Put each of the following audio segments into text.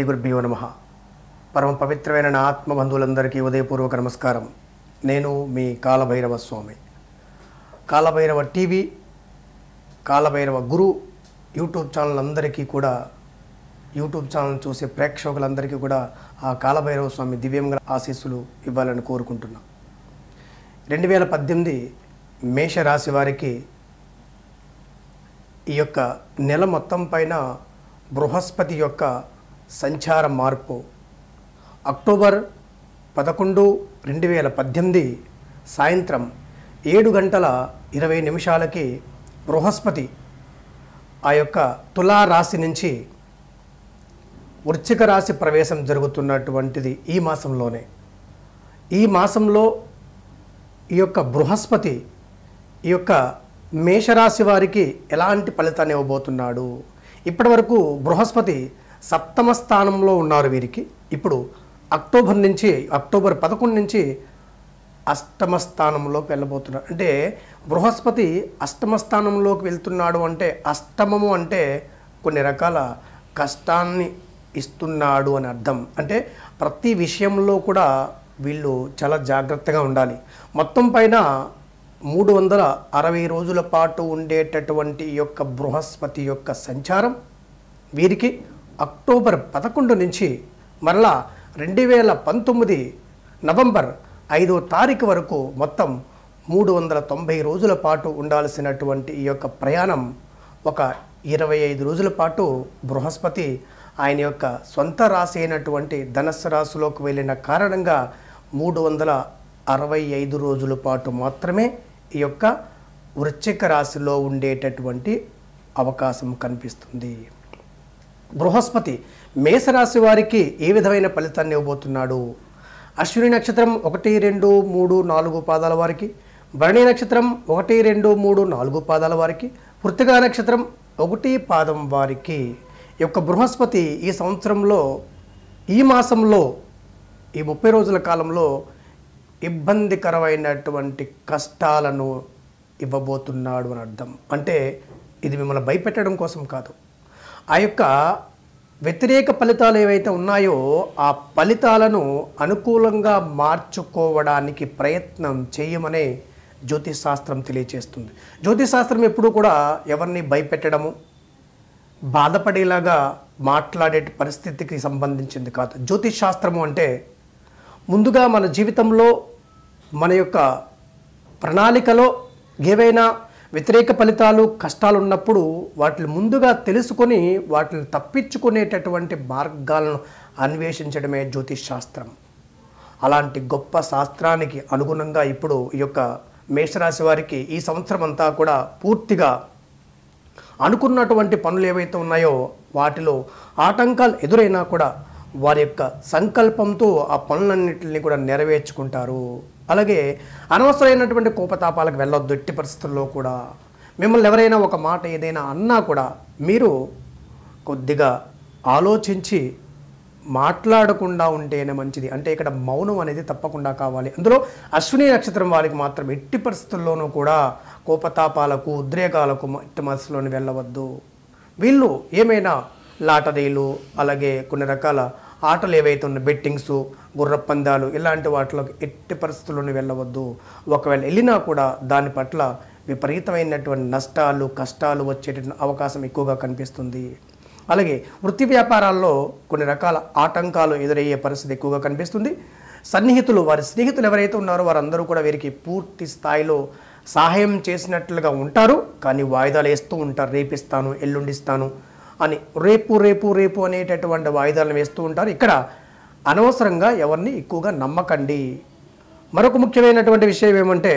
శ్రీ గురుభ్యో నమ పరమ పవిత్రమైన నా ఆత్మబంధువులందరికీ ఉదయపూర్వక నమస్కారం నేను మీ Kalabhairava Swami Kalabhairava TV Kalabhairava guru YouTube channel అందరికీ కూడా యూట్యూబ్ ఛానల్ చూసే ప్రేక్షకులందరికీ కూడా ఆ కాలభైరవ స్వామి దివ్యంగా ఆశీస్సులు ఇవ్వాలని కోరుకుంటున్నా రెండు వేల పద్దెనిమిది మేషరాశి వారికి ఈ యొక్క నెల మొత్తం పైన బృహస్పతి యొక్క సంచార మార్పు అక్టోబర్ పదకొండు రెండు వేల పద్దెనిమిది సాయంత్రం ఏడు గంటల ఇరవై నిమిషాలకి బృహస్పతి ఆ యొక్క తులా రాశి నుంచి వృశ్చిక రాశి ప్రవేశం జరుగుతున్నటువంటిది ఈ మాసంలోనే ఈ మాసంలో ఈ యొక్క బృహస్పతి ఈ యొక్క మేషరాశి వారికి ఎలాంటి ఫలితాన్ని ఇవ్వబోతున్నాడు ఇప్పటివరకు బృహస్పతి సప్తమ స్థానంలో ఉన్నారు వీరికి ఇప్పుడు అక్టోబర్ నుంచి అక్టోబర్ పదకొండు నుంచి అష్టమ స్థానంలోకి వెళ్ళబోతున్నాడు అంటే బృహస్పతి అష్టమ స్థానంలోకి వెళ్తున్నాడు అంటే అష్టమము అంటే కొన్ని రకాల కష్టాన్ని ఇస్తున్నాడు అని అర్థం అంటే ప్రతి విషయంలో కూడా వీళ్ళు చాలా జాగ్రత్తగా ఉండాలి మొత్తం పైన మూడు వందల అరవై రోజుల పాటు ఉండేటటువంటి ఈ యొక్క బృహస్పతి యొక్క సంచారం వీరికి అక్టోబర్ పదకొండు నుంచి మరలా రెండు వేల పంతొమ్మిది నవంబర్ ఐదో తారీఖు వరకు మొత్తం మూడు వందల తొంభై రోజుల పాటు ఉండాల్సినటువంటి ఈ యొక్క ప్రయాణం ఒక ఇరవై ఐదు రోజుల పాటు బృహస్పతి ఆయన యొక్క సొంత రాశి అయినటువంటి ధనస్సు రాశిలోకి వెళ్ళిన కారణంగా మూడు వందల అరవై ఐదు రోజుల పాటు మాత్రమే ఈ యొక్క వృశ్చిక రాశిలో ఉండేటటువంటి అవకాశం కనిపిస్తుంది బృహస్పతి మేషరాశి వారికి ఏ విధమైన ఫలితాన్ని ఇవ్వబోతున్నాడు అశ్విని నక్షత్రం ఒకటి రెండు మూడు నాలుగు పాదాల వారికి భరణి నక్షత్రం ఒకటి రెండు మూడు నాలుగు పాదాల వారికి పృతికా నక్షత్రం ఒకటి పాదం వారికి ఈ యొక్క బృహస్పతి ఈ సంవత్సరంలో ఈ మాసంలో ఈ ముప్పై రోజుల కాలంలో ఇబ్బందికరమైనటువంటి కష్టాలను ఇవ్వబోతున్నాడు అని అర్థం అంటే ఇది మిమ్మల్ని భయపెట్టడం కోసం కాదు ఆ యొక్క వ్యతిరేక ఫలితాలు ఏవైతే ఉన్నాయో ఆ ఫలితాలను అనుకూలంగా మార్చుకోవడానికి ప్రయత్నం చేయమనే జ్యోతిష్ శాస్త్రం తెలియచేస్తుంది జ్యోతిష్ శాస్త్రం ఎప్పుడూ కూడా ఎవరిని భయపెట్టడము బాధపడేలాగా మాట్లాడే పరిస్థితికి సంబంధించింది కాదు జ్యోతిష్ శాస్త్రము అంటే ముందుగా మన జీవితంలో మన యొక్క ప్రణాళికలో ఏవైనా వ్యతిరేక ఫలితాలు కష్టాలు ఉన్నప్పుడు వాటిని ముందుగా తెలుసుకొని వాటిని తప్పించుకునేటటువంటి మార్గాలను అన్వేషించడమే జ్యోతిష్ శాస్త్రం అలాంటి గొప్ప శాస్త్రానికి అనుగుణంగా ఇప్పుడు ఈ యొక్క మేషరాశి వారికి ఈ సంవత్సరం అంతా కూడా పూర్తిగా అనుకున్నటువంటి పనులు ఏవైతే ఉన్నాయో వాటిలో ఆటంకాలు ఎదురైనా కూడా వారి యొక్క సంకల్పంతో ఆ పనులన్నింటినీ కూడా నెరవేర్చుకుంటారు అలాగే అనవసరమైనటువంటి కోపతాపాలకు వెళ్ళొద్దు ఎట్టి పరిస్థితుల్లో కూడా మిమ్మల్ని ఎవరైనా ఒక మాట ఏదైనా అన్నా కూడా మీరు కొద్దిగా ఆలోచించి మాట్లాడకుండా ఉంటేనే మంచిది అంటే ఇక్కడ మౌనం అనేది తప్పకుండా కావాలి అందులో అశ్విని నక్షత్రం వారికి మాత్రం ఎట్టి పరిస్థితుల్లోనూ కూడా కోపతాపాలకు ఉద్రేకాలకు ఎట్టి మనసులోని వెళ్ళవద్దు వీళ్ళు ఏమైనా లాటరీలు అలాగే కొన్ని రకాల ఆటలు ఏవైతే ఉన్న బెట్టింగ్స్ గుర్ర పందాలు ఇలాంటి వాటిలోకి ఎట్టి పరిస్థితుల్లోనూ వెళ్ళవద్దు ఒకవేళ వెళ్ళినా కూడా దాని పట్ల విపరీతమైనటువంటి నష్టాలు కష్టాలు వచ్చేట అవకాశం ఎక్కువగా కనిపిస్తుంది అలాగే వృత్తి వ్యాపారాల్లో కొన్ని రకాల ఆటంకాలు ఎదురయ్యే పరిస్థితి ఎక్కువగా కనిపిస్తుంది సన్నిహితులు వారి స్నేహితులు ఎవరైతే ఉన్నారో వారందరూ కూడా వీరికి పూర్తి స్థాయిలో సహాయం చేసినట్లుగా ఉంటారు కానీ వాయిదాలు వేస్తూ ఉంటారు రేపిస్తాను ఎల్లుండిస్తాను అని రేపు రేపు రేపు అనేటటువంటి వాయిదాలను వేస్తూ ఉంటారు ఇక్కడ అనవసరంగా ఎవరిని ఎక్కువగా నమ్మకండి మరొక ముఖ్యమైనటువంటి విషయం ఏమంటే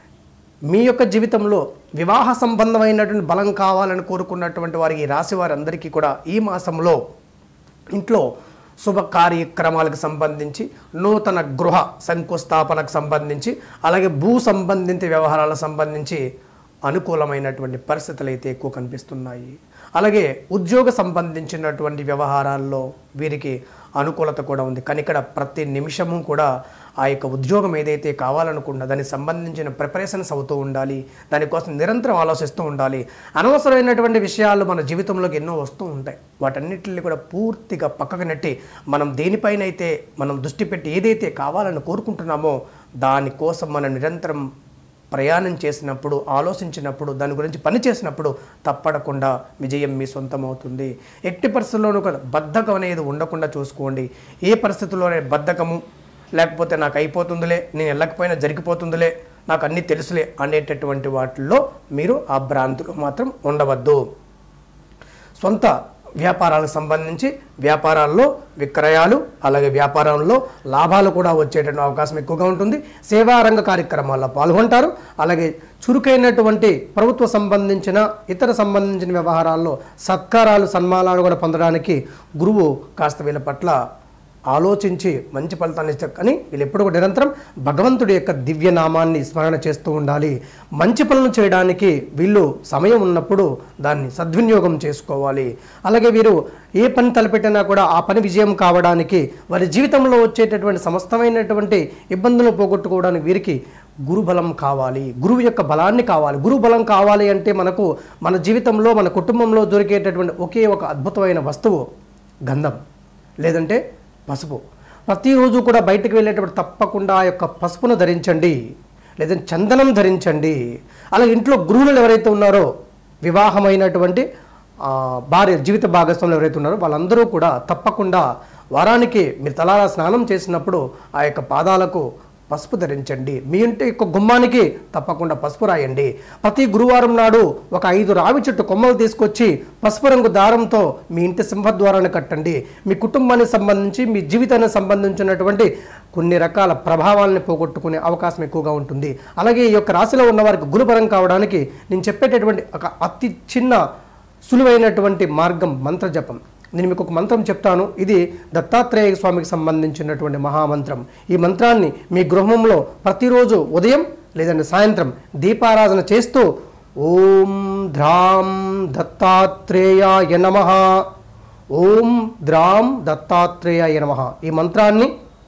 మీ యొక్క జీవితంలో వివాహ సంబంధమైనటువంటి బలం కావాలని కోరుకున్నటువంటి వారికి ఈ రాశి వారందరికీ కూడా ఈ మాసంలో ఇంట్లో శుభ కార్యక్రమాలకు సంబంధించి నూతన గృహ శంకుస్థాపనకు సంబంధించి అలాగే భూ సంబంధిత వ్యవహారాలకు సంబంధించి అనుకూలమైనటువంటి పరిస్థితులు అయితే ఎక్కువ కనిపిస్తున్నాయి అలాగే ఉద్యోగ సంబంధించినటువంటి వ్యవహారాల్లో వీరికి అనుకూలత కూడా ఉంది కానీ ఇక్కడ ప్రతి నిమిషము కూడా ఆ యొక్క ఉద్యోగం ఏదైతే కావాలనుకున్నా దానికి సంబంధించిన ప్రిపరేషన్స్ అవుతూ ఉండాలి దానికోసం నిరంతరం ఆలోచిస్తూ ఉండాలి అనవసరమైనటువంటి విషయాలు మన జీవితంలోకి ఎన్నో వస్తూ ఉంటాయి వాటన్నిటిని కూడా పూర్తిగా పక్కకు నెట్టి మనం దేనిపైన అయితే మనం దృష్టి పెట్టి ఏదైతే కావాలని కోరుకుంటున్నామో దానికోసం మనం నిరంతరం ప్రయాణం చేసినప్పుడు ఆలోచించినప్పుడు దాని గురించి పని చేసినప్పుడు తప్పడకుండా విజయం మీ సొంతం అవుతుంది ఎట్టి పరిస్థితుల్లోనూ కూడా బద్ధకం అనేది ఉండకుండా చూసుకోండి ఏ పరిస్థితుల్లోనే బద్ధకము లేకపోతే నాకు అయిపోతుందిలే నేను వెళ్ళకపోయినా జరిగిపోతుందిలే నాకు అన్నీ తెలుసులే అనేటటువంటి వాటిల్లో మీరు ఆ భ్రాంతులు మాత్రం ఉండవద్దు సొంత వ్యాపారాలకు సంబంధించి వ్యాపారాల్లో విక్రయాలు అలాగే వ్యాపారంలో లాభాలు కూడా వచ్చేటువంటి అవకాశం ఎక్కువగా ఉంటుంది సేవా రంగ కార్యక్రమాల్లో పాల్గొంటారు అలాగే చురుకైనటువంటి ప్రభుత్వ సంబంధించిన ఇతర సంబంధించిన వ్యవహారాల్లో సత్కారాలు సన్మానాలు కూడా పొందడానికి గురువు కాస్త వీళ్ళ పట్ల ఆలోచించి మంచి ఫలితాన్ని ఇస్తారు కానీ వీళ్ళు ఎప్పుడు కూడా నిరంతరం భగవంతుడి యొక్క దివ్య నామాన్ని స్మరణ చేస్తూ ఉండాలి మంచి పనులు చేయడానికి వీళ్ళు సమయం ఉన్నప్పుడు దాన్ని సద్వినియోగం చేసుకోవాలి అలాగే వీరు ఏ పని తలపెట్టినా కూడా ఆ పని విజయం కావడానికి వారి జీవితంలో వచ్చేటటువంటి సమస్తమైనటువంటి ఇబ్బందులు పోగొట్టుకోవడానికి వీరికి గురుబలం కావాలి గురువు యొక్క బలాన్ని కావాలి గురు బలం కావాలి అంటే మనకు మన జీవితంలో మన కుటుంబంలో దొరికేటటువంటి ఒకే ఒక అద్భుతమైన వస్తువు గంధం లేదంటే పసుపు ప్రతిరోజు కూడా బయటకు వెళ్ళేటప్పుడు తప్పకుండా ఆ యొక్క పసుపును ధరించండి లేదంటే చందనం ధరించండి అలాగే ఇంట్లో గృహులు ఎవరైతే ఉన్నారో వివాహమైనటువంటి ఆ, భార్య జీవిత భాగస్వాములు ఎవరైతే ఉన్నారో వాళ్ళందరూ కూడా తప్పకుండా వారానికి మీరు తలారా స్నానం చేసినప్పుడు ఆ యొక్క పాదాలకు పసుపు ధరించండి మీ ఇంటి యొక్క గుమ్మానికి తప్పకుండా పసుపు రాయండి ప్రతి గురువారం నాడు ఒక ఐదు రావి చెట్టు కొమ్మలు తీసుకొచ్చి పసుపు రంగు దారంతో మీ ఇంటి సింహద్వారాన్ని కట్టండి మీ కుటుంబానికి సంబంధించి మీ జీవితానికి సంబంధించినటువంటి కొన్ని రకాల ప్రభావాలను పోగొట్టుకునే అవకాశం ఎక్కువగా ఉంటుంది అలాగే ఈ యొక్క రాశిలో ఉన్న వారికి గురుపరం కావడానికి నేను చెప్పేటటువంటి ఒక అతి చిన్న సులువైనటువంటి మార్గం మంత్ర జపం నేను మీకు ఒక మంత్రం చెప్తాను ఇది దత్తాత్రేయ స్వామికి సంబంధించినటువంటి మహామంత్రం ఈ మంత్రాన్ని మీ గృహంలో ప్రతిరోజు ఉదయం లేదంటే సాయంత్రం దీపారాధన చేస్తూ ఓం ధ్రాం దత్తాత్రేయాయ నమ ఓం ద్రాం దత్తాత్రేయాయ నమ ఈ మంత్రాన్ని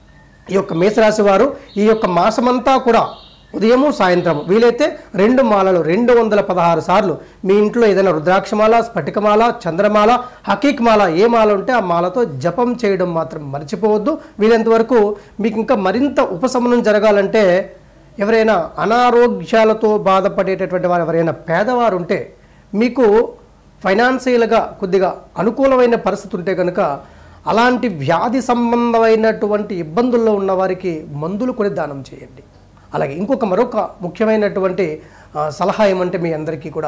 ఈ యొక్క మేషరాశి వారు ఈ యొక్క మాసమంతా కూడా ఉదయము సాయంత్రం వీలైతే రెండు మాలలు రెండు వందల పదహారు సార్లు మీ ఇంట్లో ఏదైనా రుద్రాక్షమాల స్ఫటికమాల చంద్రమాల హకీక్ మాల ఏ మాల ఉంటే ఆ మాలతో జపం చేయడం మాత్రం మర్చిపోవద్దు వీలైనంత వరకు మీకు ఇంకా మరింత ఉపశమనం జరగాలంటే ఎవరైనా అనారోగ్యాలతో బాధపడేటటువంటి వారు ఎవరైనా పేదవారు ఉంటే మీకు ఫైనాన్షియల్గా కొద్దిగా అనుకూలమైన పరిస్థితి ఉంటే కనుక అలాంటి వ్యాధి సంబంధమైనటువంటి ఇబ్బందుల్లో ఉన్న వారికి మందులు కొని దానం చేయండి అలాగే ఇంకొక మరొక ముఖ్యమైనటువంటి ఆ, సలహా ఏమంటే మీ అందరికీ కూడా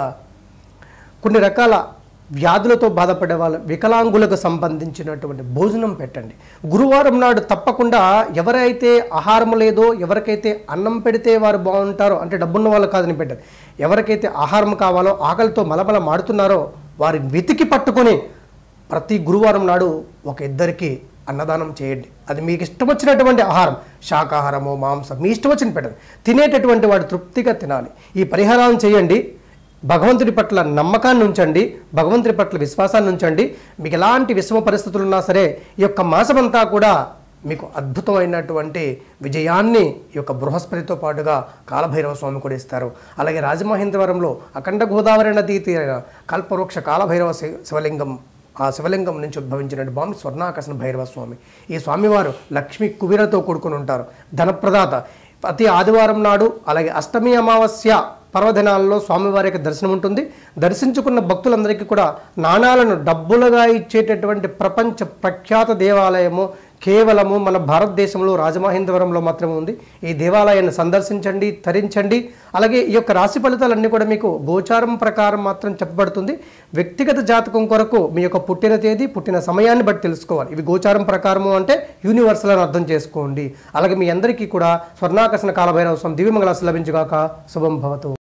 కొన్ని రకాల వ్యాధులతో బాధపడే వాళ్ళ వికలాంగులకు సంబంధించినటువంటి భోజనం పెట్టండి గురువారం నాడు తప్పకుండా ఎవరైతే ఆహారం లేదో ఎవరికైతే అన్నం పెడితే వారు బాగుంటారో అంటే డబ్బున్న వాళ్ళు కాదని పెట్టదు ఎవరికైతే ఆహారం కావాలో ఆకలితో మలమల మాడుతున్నారో వారి వెతికి పట్టుకొని ప్రతి గురువారం నాడు ఒక ఇద్దరికి అన్నదానం చేయండి అది మీకు ఇష్టం వచ్చినటువంటి ఆహారం శాకాహారమో మాంసం మీ ఇష్టం వచ్చిన పెట్టండి తినేటటువంటి వాడు తృప్తిగా తినాలి ఈ పరిహారాలను చేయండి భగవంతుడి పట్ల నమ్మకాన్ని ఉంచండి భగవంతుడి పట్ల విశ్వాసాన్ని ఉంచండి మీకు ఎలాంటి విషమ పరిస్థితులు ఉన్నా సరే ఈ యొక్క మాసమంతా కూడా మీకు అద్భుతమైనటువంటి విజయాన్ని ఈ యొక్క బృహస్పతితో పాటుగా కాలభైరవ స్వామి కూడా ఇస్తారు అలాగే రాజమహేంద్రవరంలో అఖండ గోదావరి నదీ తీర కల్పవృక్ష కాలభైరవ శి- శివలింగం ఆ శివలింగం నుంచి ఉద్భవించిన స్వామి స్వర్ణాకర్షణ భైరవ స్వామి ఈ స్వామివారు లక్ష్మీ కుబీరతో కూడుకుని ఉంటారు ధనప్రదాత ప్రతి ఆదివారం నాడు అలాగే అష్టమి అమావాస్య పర్వదినాల్లో స్వామివారి యొక్క దర్శనం ఉంటుంది దర్శించుకున్న భక్తులందరికీ కూడా నాణాలను డబ్బులుగా ఇచ్చేటటువంటి ప్రపంచ ప్రఖ్యాత దేవాలయము కేవలము మన భారతదేశంలో రాజమహేంద్రవరంలో మాత్రమే ఉంది ఈ దేవాలయాన్ని సందర్శించండి తరించండి అలాగే ఈ యొక్క రాశి ఫలితాలన్నీ కూడా మీకు గోచారం ప్రకారం మాత్రం చెప్పబడుతుంది వ్యక్తిగత జాతకం కొరకు మీ యొక్క పుట్టిన తేదీ పుట్టిన సమయాన్ని బట్టి తెలుసుకోవాలి ఇవి గోచారం ప్రకారము అంటే యూనివర్సల్ అని అర్థం చేసుకోండి అలాగే మీ అందరికీ కూడా స్వర్ణాకర్షణ కాలభైరవ స్వామి దివ్యమంగళాసు లభించుగాక శుభం భవతు